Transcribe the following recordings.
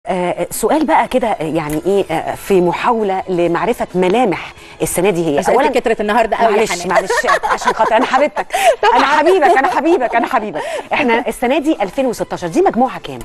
آه، سؤال بقى كده آه، يعني ايه آه، في محاوله لمعرفه ملامح السنه دي هي اسئله كترت النهارده قوي يا معلش حنان معلش عشان خاطر انا حبيبتك انا حبيبك انا حبيبك انا حبيبك احنا السنه دي 2016 دي مجموعه كام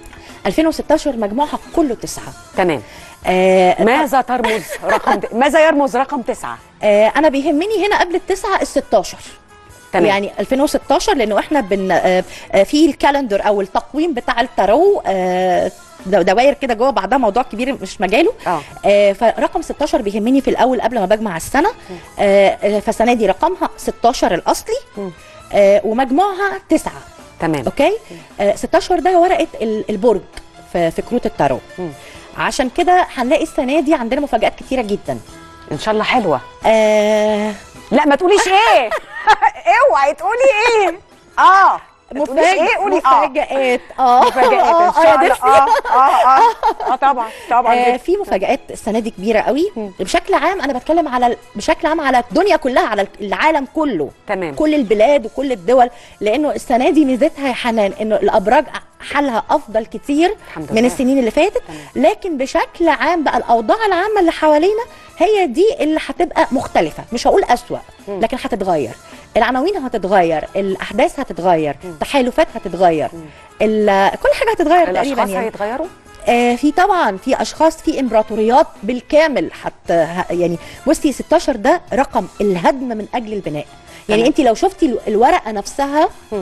2016 مجموعها كله تسعه تمام آه ماذا ترمز رقم ماذا يرمز رقم تسعة آه انا بيهمني هنا قبل التسعه ال 16 تمام يعني 2016 لانه احنا بن آه، آه، في الكالندر او التقويم بتاع التارو آه، دو- دوائر كده جوه بعضها موضوع كبير مش مجاله اه آه، فرقم 16 بيهمني في الاول قبل ما بجمع السنه آه، آه، فالسنه دي رقمها 16 الاصلي مم. آه، ومجموعها تسعة تمام اوكي آه 16 ده ورقه ال- البرج في في كروت التارو مم. عشان كده هنلاقي السنه دي عندنا مفاجات كتيره جدا ان شاء الله حلوه آه لا ما تقوليش ايه اوعي تقولي ايه اه ما تقوليش مفاجأ ايه قولي اه مفاجآت اه مفاجآت ان آه، شاء يا الله نفسي. اه اه اه اه طبعا طبعا آه جدا. في مفاجآت السنه دي كبيره قوي مم. بشكل عام انا بتكلم على ال- بشكل عام على الدنيا كلها على العالم كله تمام كل البلاد وكل الدول لانه السنه دي ميزتها يا حنان انه الابراج حالها افضل كتير الحمد من لله. السنين اللي فاتت تمام. لكن بشكل عام بقى الاوضاع العامه اللي حوالينا هي دي اللي هتبقى مختلفه مش هقول اسوا مم. لكن هتتغير العناوين هتتغير الاحداث هتتغير مم. هتتغير مم. ال- كل حاجه هتتغير تقريبا الاشخاص يعني هيتغيروا آه في طبعا في اشخاص في امبراطوريات بالكامل حتى ه- يعني بصي 16 ده رقم الهدم من اجل البناء يعني تمام. انت لو شفتي ال- الورقه نفسها مم.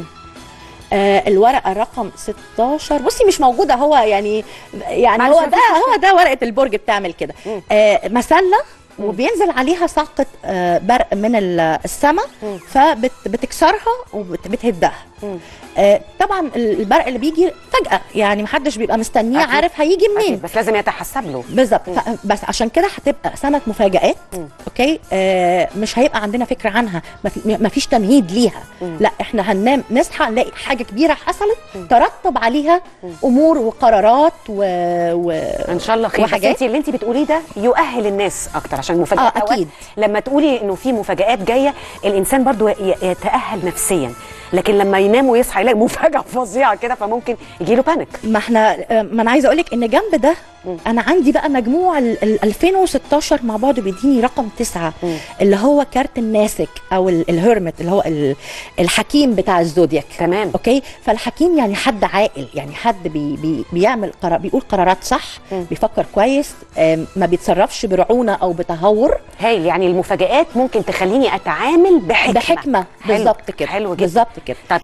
آه الورقه رقم 16 بصي مش موجوده هو يعني يعني معلش هو مفيش ده هو ده ورقه البرج بتعمل كده مم. آه مسله مم. وبينزل عليها ساقط آه برق من السماء مم. فبتكسرها وبتهدها مم. آه طبعا البرق اللي بيجي فجاه يعني محدش بيبقى مستنيه أكيد. عارف هيجي منين أكيد، بس لازم يتحسب له بالظبط مم. ف- بس عشان كده هتبقى سنه مفاجات مم. اوكي آه مش هيبقى عندنا فكره عنها ما في- ما فيش تمهيد ليها مم. لا احنا هننام نصحى نلاقي حاجه كبيره حصلت مم. ترتب عليها مم. امور وقرارات و, و... ان شاء الله خير بس وحاجات. انت اللي انت بتقوليه ده يؤهل الناس اكتر عشان المفاجآت آه، أوقات أكيد. لما تقولي انه في مفاجآت جايه الانسان برضو ي- يتأهل نفسيا لكن لما ينام ويصحى يلاقي مفاجأة فظيعة كده فممكن يجي له بانيك ما احنا آه، ما انا عايزه اقول لك ان جنب ده مم. انا عندي بقى مجموع ال ال 2016 مع بعضه بيديني رقم تسعة مم. اللي هو كارت الناسك او ال- الهرمت اللي هو ال- الحكيم بتاع الزودياك تمام اوكي فالحكيم يعني حد عاقل يعني حد بي بي بيعمل قرار بيقول قرارات صح مم. بيفكر كويس آم، ما بيتصرفش برعونه او بتهور هايل يعني المفاجآت ممكن تخليني اتعامل بحكمة بحكمه حلو، بالظبط كده حلو جدا بالظبط كده طب